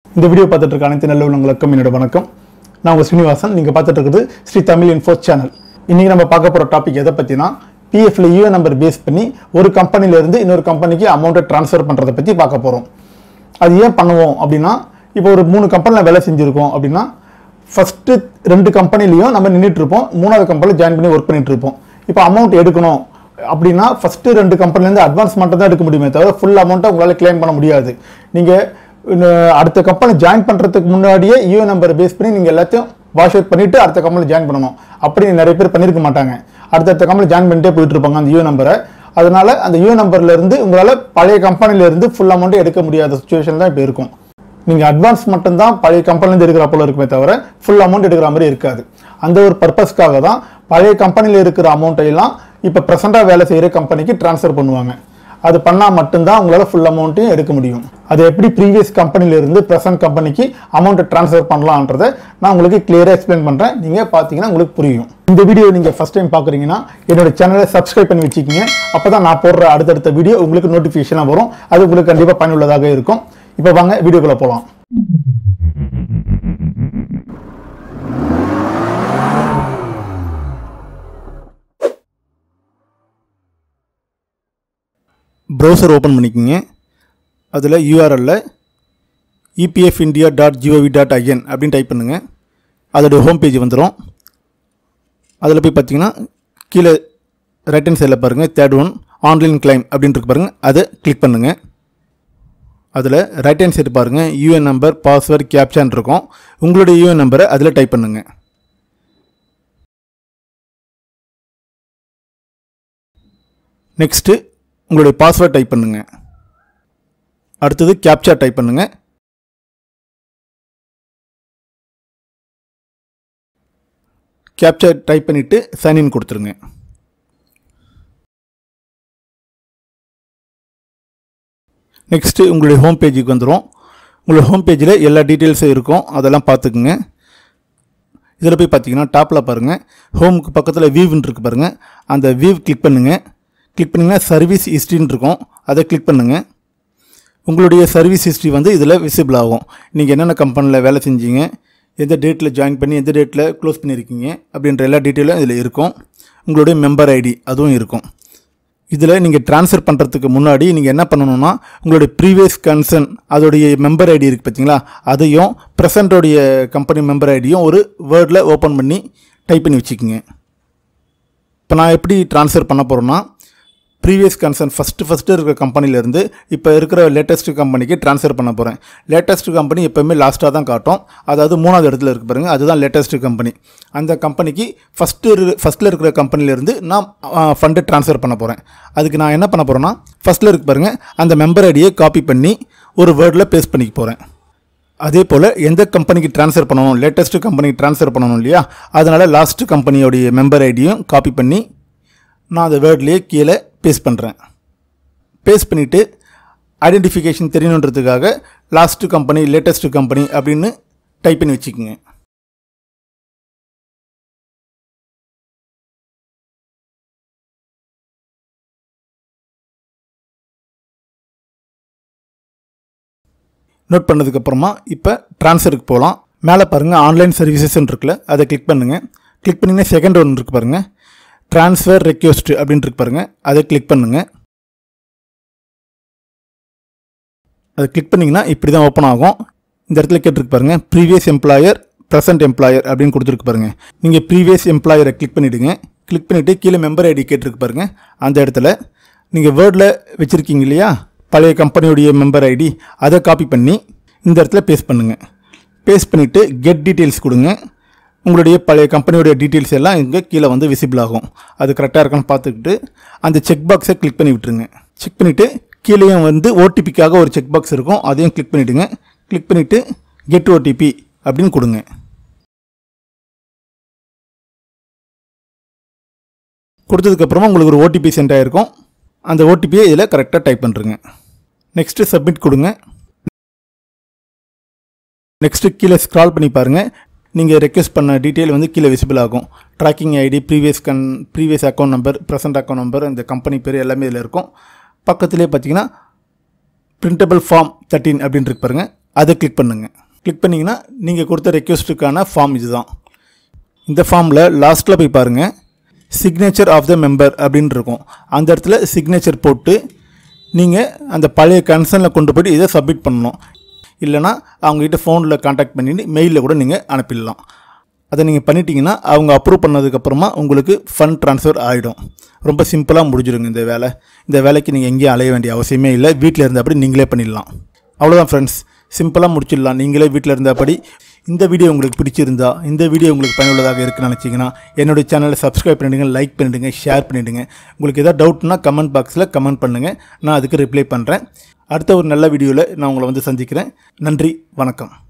இந்த வீடியோ பார்த்துட்டு இருக்க அனைத்து நல்ல உள்ளவங்களுக்கும் என்னோட வணக்கம் நான் உங்கள் ஸ்ரீனிவாசன் நீங்கள் பார்த்துட்டு இருக்கிறது ஸ்ரீ தமிழ் இன்ஃபோ சேனல் இன்றைக்கி நம்ம பார்க்க போகிற டாபிக் எதை பற்றினா பிஎஃப்ல யூஏ நம்பர் பேஸ் பண்ணி ஒரு கம்பெனிலேருந்து இன்னொரு கம்பெனிக்கு அமௌண்ட்டை ட்ரான்ஸ்ஃபர் பண்ணுறதை பற்றி பார்க்க போகிறோம் அது ஏன் பண்ணுவோம் அப்படின்னா இப்போ ஒரு மூணு கம்பெனியில் வேலை செஞ்சுருக்கோம் அப்படின்னா ஃபஸ்ட்டு ரெண்டு கம்பெனிலையும் நம்ம நின்றுட்டு இருப்போம் மூணாவது கம்பெனியில் ஜாயின் பண்ணி ஒர்க் பண்ணிட்டு இருப்போம் இப்போ அமௌண்ட் எடுக்கணும் அப்படின்னா ஃபஸ்ட்டு ரெண்டு கம்பெனிலேருந்து அட்வான்ஸ் மட்டும் தான் எடுக்க முடியுமே தவிர ஃபுல் அமௌண்ட்டை உங்களால் கிளைம் பண்ண முடியாது நீங்கள் அடுத்த கம்பெனி ஜாயின் பண்ணுறதுக்கு முன்னாடியே யூஏ நம்பர் பேஸ் பண்ணி நீங்கள் எல்லாத்தையும் வாஷ் அவுட் பண்ணிவிட்டு அடுத்த கம்பெனியில் ஜாயின் பண்ணணும் அப்படி நிறைய பேர் பண்ணியிருக்க மாட்டாங்க அடுத்தடுத்த கம்பெனி ஜாயின் பண்ணிட்டே போயிட்டு இருப்பாங்க அந்த யூஏ நம்பரை அதனால அந்த யூஏ நம்பர்ல இருந்து உங்களால் பழைய கம்பெனில இருந்து ஃபுல் அமௌண்ட் எடுக்க முடியாத சுச்சுவேஷன் தான் இப்போ இருக்கும் நீங்கள் அட்வான்ஸ் மட்டும்தான் பழைய கம்பெனிலேருந்து எடுக்கிற போல இருக்குமே தவிர ஃபுல் அமௌண்ட் எடுக்கிற மாதிரி இருக்காது அந்த ஒரு பர்பஸ்க்காக தான் பழைய கம்பெனியில் இருக்கிற அமௌண்ட்டை எல்லாம் இப்போ ப்ரெசெண்டாக வேலை செய்கிற கம்பெனிக்கு ட்ரான்ஸ்ஃபர் பண்ணுவாங்க அது பண்ணால் மட்டும்தான் உங்களால் ஃபுல் அமௌண்ட்டையும் எடுக்க முடியும் அது எப்படி ப்ரீவியஸ் கம்பெனிலேருந்து ப்ரெசன்ட் கம்பெனிக்கு அமௌண்ட்டை ட்ரான்ஸ்ஃபர் பண்ணலான்றதை நான் உங்களுக்கு கிளியராக எக்ஸ்பிளைன் பண்ணுறேன் நீங்கள் பார்த்தீங்கன்னா உங்களுக்கு புரியும் இந்த வீடியோ நீங்கள் ஃபஸ்ட் டைம் பார்க்குறீங்கன்னா என்னோட சேனலை சப்ஸ்கிரைப் பண்ணி வச்சுக்கிங்க அப்போ தான் நான் போடுற அடுத்தடுத்த வீடியோ உங்களுக்கு நோட்டிஃபிகேஷனாக வரும் அது உங்களுக்கு கண்டிப்பாக பயனுள்ளதாக இருக்கும் இப்போ வாங்க வீடியோக்குள்ளே போகலாம் ப்ரௌசர் ஓப்பன் பண்ணிக்கோங்க அதில் யூஆர்எல்ல EPF India dot GOV dot IN அப்படின்னு டைப் பண்ணுங்கள் அதோடைய ஹோம் பேஜ் வந்துடும் அதில் போய் பார்த்தீங்கன்னா கீழே ரைட் ஹேண்ட் சைடில் பாருங்கள் தேர்ட் ஒன் ஆன்லைன் கிளைம் அப்படின்னு இருக்கு பாருங்கள் அதை கிளிக் பண்ணுங்கள் அதில் ரைட் ஹேண்ட் சைடு பாருங்கள் யூஎன் நம்பர் பாஸ்வேர்ட் கேப்சான் இருக்கும் உங்களுடைய யூஎன் நம்பரை அதில் டைப் பண்ணுங்கள் நெக்ஸ்ட்டு உங்களுடைய பாஸ்வேர்ட் டைப் பண்ணுங்கள் அடுத்தது கேப்சா டைப் பண்ணுங்கள் கேப்சா டைப் பண்ணிவிட்டு சைன்இன் கொடுத்துருங்க நெக்ஸ்ட்டு உங்களுடைய ஹோம் பேஜுக்கு வந்துடும் உங்களுடைய ஹோம் பேஜில் எல்லா டீட்டெயில்ஸும் இருக்கும் அதெல்லாம் பார்த்துக்குங்க இதில் போய் பார்த்தீங்கன்னா டாப்பில் பாருங்கள் ஹோமுக்கு பக்கத்தில் வியூன்னு இருக்கு பாருங்கள் அந்த வியூ கிளிக் பண்ணுங்கள் கிளிக் பண்ணிங்கன்னா சர்வீஸ் ஹிஸ்ட்ரின்னு இருக்கும் அதை கிளிக் பண்ணுங்கள் உங்களுடைய சர்வீஸ் ஹிஸ்ட்ரி வந்து இதில் விசிபிள் ஆகும் நீங்கள் என்னென்ன கம்பெனியில் வேலை செஞ்சீங்க எந்த டேட்டில் ஜாயின் பண்ணி எந்த டேட்டில் க்ளோஸ் பண்ணியிருக்கீங்க அப்படின்ற எல்லா டீட்டெயிலும் இதில் இருக்கும் உங்களுடைய மெம்பர் ஐடி அதுவும் இருக்கும் இதில் நீங்கள் ட்ரான்ஸ்ஃபர் பண்ணுறதுக்கு முன்னாடி நீங்கள் என்ன பண்ணணும்னா உங்களுடைய ப்ரீவியஸ் கன்சர்ன் அதோடைய மெம்பர் ஐடி இருக்குது பார்த்தீங்களா அதையும் ப்ரெசண்ட்டோடைய கம்பெனி மெம்பர் ஐடியும் ஒரு வேர்டில் ஓப்பன் பண்ணி டைப் பண்ணி வச்சுக்கோங்க இப்போ நான் எப்படி ட்ரான்ஸ்ஃபர் பண்ண போகிறேன்னா ப்ரீவியஸ் கன்சர்ன் ஃபஸ்ட்டு ஃபஸ்ட்டு இருக்கிற கம்பெனிலேருந்து இப்போ இருக்கிற லேட்டஸ்ட் கம்பெனிக்கு ட்ரான்ஸ்ஃபர் பண்ண போகிறேன் லேட்டஸ்ட் கம்பெனி எப்போவுமே லாஸ்ட்டாக தான் காட்டும் அதாவது மூணாவது இடத்துல இருக்கு பாருங்கள் அதுதான் லேட்டஸ்ட் கம்பெனி அந்த கம்பெனிக்கு ஃபஸ்ட்டு இரு ஃபஸ்ட்டில் இருக்கிற கம்பெனிலேருந்து நான் ஃபண்டு ட்ரான்ஸ்ஃபர் பண்ண போகிறேன் அதுக்கு நான் என்ன பண்ண போகிறேன்னா ஃபஸ்ட்டில் இருக்கு பாருங்கள் அந்த மெம்பர் ஐடியை காப்பி பண்ணி ஒரு வேர்டில் பேஸ்ட் பண்ணிக்க போகிறேன் அதே போல் எந்த கம்பெனிக்கு ட்ரான்ஸ்ஃபர் பண்ணணும் லேட்டஸ்ட் கம்பெனிக்கு ட்ரான்ஸ்ஃபர் பண்ணணும் இல்லையா அதனால் லாஸ்ட் கம்பெனியோடைய மெம்பர் ஐடியும் காப்பி பண்ணி நான் அந்த வேர்ட்லேயே கீழே பேஸ்ட் பண்ணுறேன் பேஸ்ட் பண்ணிவிட்டு ஐடென்டிஃபிகேஷன் தெரியணுன்றதுக்காக லாஸ்ட் கம்பெனி லேட்டஸ்ட் கம்பெனி அப்படின்னு டைப் பண்ணி வச்சுக்கோங்க நோட் பண்ணதுக்கப்புறமா இப்போ ட்ரான்ஸ்ஃபருக்கு போகலாம் மேலே பாருங்கள் ஆன்லைன் சர்வீசஸ்ன்னு இருக்குல்ல அதை கிளிக் பண்ணுங்கள் கிளிக் பண்ணிங்கன்னா செகண்ட் ஒன்று இருக்கு பாருங்கள் ட்ரான்ஸ்ஃபர் ரெக்வஸ்ட் அப்படின்னு இருக்கு பாருங்கள் அதை கிளிக் பண்ணுங்கள் அதை கிளிக் பண்ணிங்கன்னா இப்படி தான் ஓப்பன் ஆகும் இந்த இடத்துல கேட்டிருக்கு பாருங்கள் ப்ரீவியஸ் எம்ப்ளாயர் ப்ரெசன்ட் எம்ப்ளாயர் அப்படின்னு கொடுத்துருக்கு பாருங்கள் நீங்கள் ப்ரீவியஸ் எம்ப்ளாயரை கிளிக் பண்ணிவிடுங்க கிளிக் பண்ணிவிட்டு கீழே மெம்பர் ஐடி கேட்டிருக்கு பாருங்கள் அந்த இடத்துல நீங்கள் வேர்டில் வச்சுருக்கீங்க இல்லையா பழைய கம்பெனியுடைய மெம்பர் ஐடி அதை காப்பி பண்ணி இந்த இடத்துல பேஸ்ட் பண்ணுங்கள் பேஸ்ட் பண்ணிவிட்டு கெட் டீட்டெயில்ஸ் கொடுங்க உங்களுடைய பழைய கம்பெனியோடைய டீட்டெயில்ஸ் எல்லாம் இங்கே கீழே வந்து விசிபிள் ஆகும் அது கரெக்டாக இருக்கான்னு பார்த்துக்கிட்டு அந்த செக் பாக்ஸை கிளிக் பண்ணி விட்டுருங்க செக் பண்ணிவிட்டு கீழேயும் வந்து ஓடிபிக்காக ஒரு செக் பாக்ஸ் இருக்கும் அதையும் கிளிக் பண்ணிவிடுங்க கிளிக் பண்ணிவிட்டு கெட் ஓடிபி அப்படின்னு கொடுங்க கொடுத்ததுக்கப்புறமா உங்களுக்கு ஒரு ஓடிபி சென்ட் ஆகிருக்கும் அந்த ஓடிபியை இதில் கரெக்டாக டைப் பண்ணுறங்க நெக்ஸ்ட்டு சப்மிட் கொடுங்க நெக்ஸ்ட்டு கீழே ஸ்க்ரால் பண்ணி பாருங்கள் நீங்கள் ரெக்வஸ்ட் பண்ண டீட்டெயில் வந்து கீழே விசிபிள் ஆகும் ட்ராக்கிங் ஐடி ப்ரீவியஸ் கன் previous account number present account number இந்த கம்பெனி பேர் எல்லாமே இதில் இருக்கும் பக்கத்துலேயே பார்த்தீங்கன்னா பிரிண்டபிள் ஃபார்ம் தேர்ட்டின் அப்படின்னு இருக்கு பாருங்கள் அதை கிளிக் பண்ணுங்கள் கிளிக் பண்ணிங்கன்னா நீங்கள் கொடுத்த ரெக்வஸ்ட்டுக்கான ஃபார்ம் இதுதான் இந்த ஃபார்மில் லாஸ்ட்டில் போய் பாருங்கள் சிக்னேச்சர் ஆஃப் த மெம்பர் அப்படின்னு இருக்கும் அந்த இடத்துல சிக்னேச்சர் போட்டு நீங்கள் அந்த பழைய கன்சர்னில் கொண்டு போய்ட்டு இதை சப்மிட் பண்ணணும் இல்லைனா அவங்ககிட்ட ஃபோனில் காண்டாக்ட் பண்ணிட்டு மெயிலில் கூட நீங்கள் அனுப்பிடலாம் அதை நீங்கள் பண்ணிட்டீங்கன்னா அவங்க அப்ரூவ் பண்ணதுக்கப்புறமா உங்களுக்கு ஃபண்ட் ட்ரான்ஸ்ஃபர் ஆகிடும் ரொம்ப சிம்பிளாக முடிஞ்சிடுங்க இந்த வேலை இந்த வேலைக்கு நீங்கள் எங்கேயும் அலைய வேண்டிய அவசியமே இல்லை வீட்டில் இருந்தபடி நீங்களே பண்ணிடலாம் அவ்வளோதான் ஃப்ரெண்ட்ஸ் சிம்பிளாக முடிச்சிடலாம் நீங்களே வீட்டில் இருந்தபடி இந்த வீடியோ உங்களுக்கு பிடிச்சிருந்தா இந்த வீடியோ உங்களுக்கு பயனுள்ளதாக இருக்குன்னு நினச்சிங்கன்னா என்னுடைய சேனலை சப்ஸ்கிரைப் பண்ணிடுங்க லைக் பண்ணிடுங்க ஷேர் பண்ணிடுங்க உங்களுக்கு எதாவது டவுட்னா கமெண்ட் பாக்ஸில் கமெண்ட் பண்ணுங்கள் நான் அதுக்கு ரிப்ளை பண்ணுறேன் அடுத்த ஒரு நல்ல வீடியோவில் நான் உங்களை வந்து சந்திக்கிறேன் நன்றி வணக்கம்